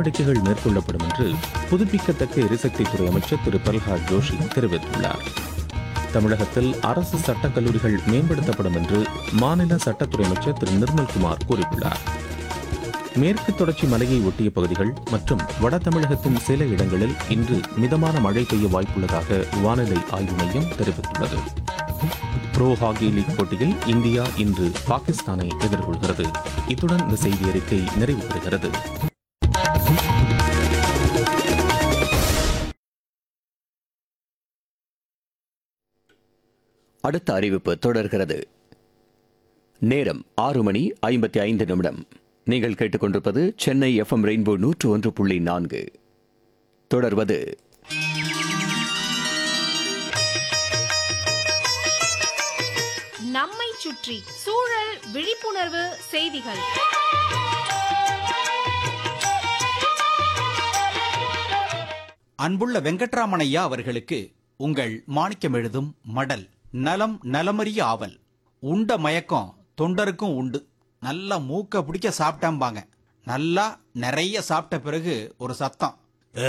நடவடிக்கைகள் மேற்கொள்ளப்படும் என்று புதுப்பிக்கத்தக்க எரிசக்தித்துறை அமைச்சர் திரு பிரல்ஹாத் ஜோஷி தெரிவித்துள்ளார் தமிழகத்தில் அரசு சட்டக் கல்லூரிகள் மேம்படுத்தப்படும் என்று மாநில சட்டத்துறை அமைச்சர் திரு நிர்மல்குமார் கூறியுள்ளார் மேற்கு தொடர்ச்சி மலையை ஒட்டிய பகுதிகள் மற்றும் வட தமிழகத்தின் சில இடங்களில் இன்று மிதமான மழை பெய்ய வாய்ப்புள்ளதாக வானிலை ஆய்வு மையம் தெரிவித்துள்ளது ப்ரோ ஹாக்கி லீக் போட்டியில் இந்தியா இன்று பாகிஸ்தானை எதிர்கொள்கிறது இத்துடன் இந்த செய்தி அறிக்கை நிறைவு பெறுகிறது அடுத்த அறிவிப்பு தொடர்கிறது நேரம் ஆறு மணி ஐம்பத்தி ஐந்து நிமிடம் நீங்கள் கேட்டுக்கொண்டிருப்பது சென்னை எஃப்எம் ரெயின்போ நூற்று ஒன்று புள்ளி நான்கு தொடர்வது நம்மை சுற்றி சூழல் விழிப்புணர்வு செய்திகள் அன்புள்ள வெங்கட்ராமனையா அவர்களுக்கு உங்கள் மாணிக்கம் எழுதும் மடல் நலம் நலமறிய ஆவல் உண்ட மயக்கம் தொண்டருக்கும் உண்டு நல்லா மூக்க பிடிக்க சாப்பிட்டாம்பாங்க நல்லா நிறைய சாப்பிட்ட பிறகு ஒரு சத்தம் "ஏ."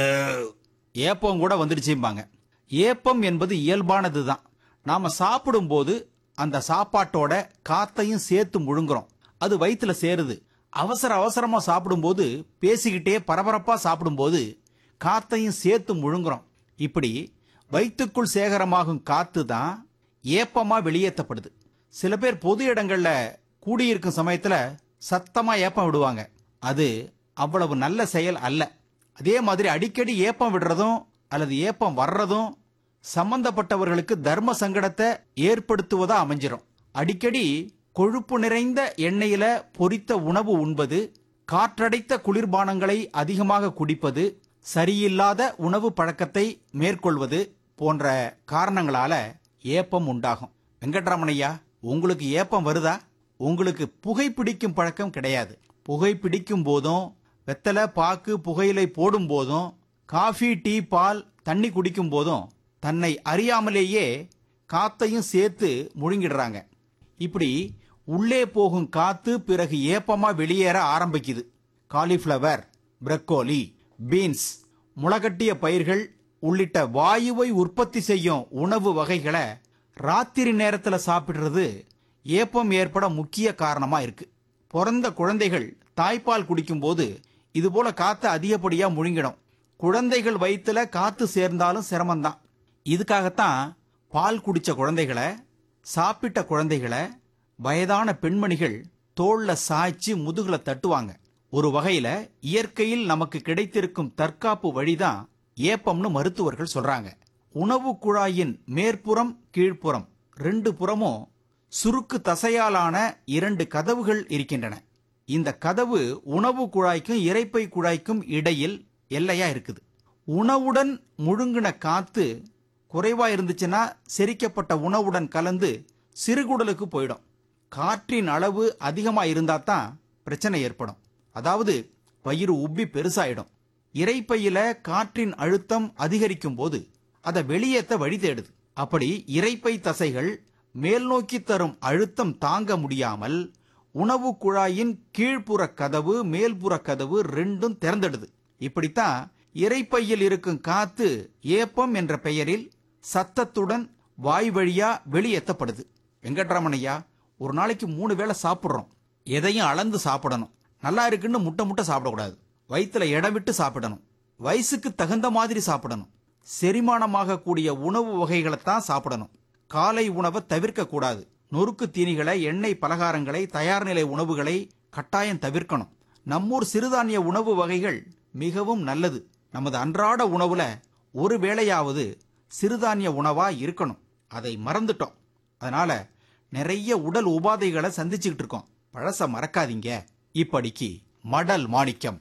ஏப்பம் கூட வந்துடுச்சும்பாங்க ஏப்பம் என்பது இயல்பானது தான் நாம சாப்பிடும்போது அந்த சாப்பாட்டோட காத்தையும் சேர்த்து முழுங்குறோம் அது வயிற்றுல சேருது அவசர அவசரமா சாப்பிடும்போது பேசிக்கிட்டே பரபரப்பா சாப்பிடும்போது காத்தையும் சேர்த்து முழுங்குறோம் இப்படி வயிற்றுக்குள் சேகரமாகும் காத்து தான் ஏப்பமா வெளியேற்றப்படுது சில பேர் பொது இடங்கள்ல கூடியிருக்கும் சமயத்துல சத்தமா ஏப்பம் விடுவாங்க அது அவ்வளவு நல்ல செயல் அல்ல அதே மாதிரி அடிக்கடி ஏப்பம் விடுறதும் அல்லது ஏப்பம் வர்றதும் சம்பந்தப்பட்டவர்களுக்கு தர்ம சங்கடத்தை ஏற்படுத்துவதா அமைஞ்சிரும் அடிக்கடி கொழுப்பு நிறைந்த எண்ணெயில பொரித்த உணவு உண்பது காற்றடைத்த குளிர்பானங்களை அதிகமாக குடிப்பது சரியில்லாத உணவு பழக்கத்தை மேற்கொள்வது போன்ற காரணங்களால ஏப்பம் உண்டாகும் வெங்கட்ராமனையா உங்களுக்கு ஏப்பம் வருதா உங்களுக்கு புகைப்பிடிக்கும் பழக்கம் கிடையாது புகைப்பிடிக்கும் போதும் வெத்தலை பாக்கு புகையிலை போடும் போதும் காஃபி டீ பால் தண்ணி குடிக்கும் போதும் தன்னை அறியாமலேயே காத்தையும் சேர்த்து முழுங்கிடுறாங்க இப்படி உள்ளே போகும் காத்து பிறகு ஏப்பமா வெளியேற ஆரம்பிக்குது காலிஃப்ளவர் பிரக்கோலி பீன்ஸ் முளகட்டிய பயிர்கள் உள்ளிட்ட வாயுவை உற்பத்தி செய்யும் உணவு வகைகளை ராத்திரி நேரத்துல சாப்பிடுறது ஏப்பம் ஏற்பட முக்கிய காரணமா இருக்கு பிறந்த குழந்தைகள் தாய்ப்பால் குடிக்கும்போது இது போல காத்து அதிகப்படியா முழுங்கிடும் குழந்தைகள் வயித்துல காத்து சேர்ந்தாலும் சிரமம்தான் இதுக்காகத்தான் பால் குடிச்ச குழந்தைகளை சாப்பிட்ட குழந்தைகளை வயதான பெண்மணிகள் தோல்ல சாய்ச்சி முதுகுல தட்டுவாங்க ஒரு வகையில இயற்கையில் நமக்கு கிடைத்திருக்கும் தற்காப்பு வழிதான் ஏப்பம்னு மருத்துவர்கள் சொல்றாங்க உணவு குழாயின் மேற்புறம் கீழ்ப்புறம் ரெண்டு புறமும் சுருக்கு தசையாலான இரண்டு கதவுகள் இருக்கின்றன இந்த கதவு உணவு குழாய்க்கும் இரைப்பை குழாய்க்கும் இடையில் எல்லையா இருக்குது உணவுடன் முழுங்கின காத்து குறைவா இருந்துச்சுன்னா செரிக்கப்பட்ட உணவுடன் கலந்து சிறுகுடலுக்கு போயிடும் காற்றின் அளவு அதிகமா இருந்தா தான் பிரச்சனை ஏற்படும் அதாவது வயிறு உப்பி பெருசாயிடும் இரைப்பையில காற்றின் அழுத்தம் அதிகரிக்கும் போது அதை வெளியேற்ற வழி தேடுது அப்படி இரைப்பை தசைகள் மேல் நோக்கி தரும் அழுத்தம் தாங்க முடியாமல் உணவு குழாயின் கீழ்ப்புற கதவு மேல்புற கதவு ரெண்டும் திறந்துடுது இப்படித்தான் இரைப்பையில் இருக்கும் காத்து ஏப்பம் என்ற பெயரில் சத்தத்துடன் வாய் வழியா வெளியேற்றப்படுது வெங்கட்ராமனையா ஒரு நாளைக்கு மூணு வேளை சாப்பிட்றோம் எதையும் அளந்து சாப்பிடணும் நல்லா இருக்குன்னு முட்டை முட்டை சாப்பிடக்கூடாது வயிற்றுல இடம் விட்டு சாப்பிடணும் வயசுக்கு தகுந்த மாதிரி சாப்பிடணும் செரிமானமாக கூடிய உணவு வகைகளை தான் சாப்பிடணும் காலை உணவை தவிர்க்க கூடாது நொறுக்கு தீனிகளை எண்ணெய் பலகாரங்களை தயார் நிலை உணவுகளை கட்டாயம் தவிர்க்கணும் நம்மூர் சிறுதானிய உணவு வகைகள் மிகவும் நல்லது நமது அன்றாட உணவுல ஒரு வேளையாவது சிறுதானிய உணவா இருக்கணும் அதை மறந்துட்டோம் அதனால நிறைய உடல் உபாதைகளை சந்திச்சுக்கிட்டு இருக்கோம் பழச மறக்காதீங்க இப்படிக்கு மடல் மாணிக்கம்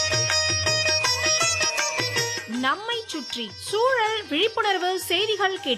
நம்மை சுற்றி சூழல் விழிப்புணர்வு செய்திகள் கேட்டு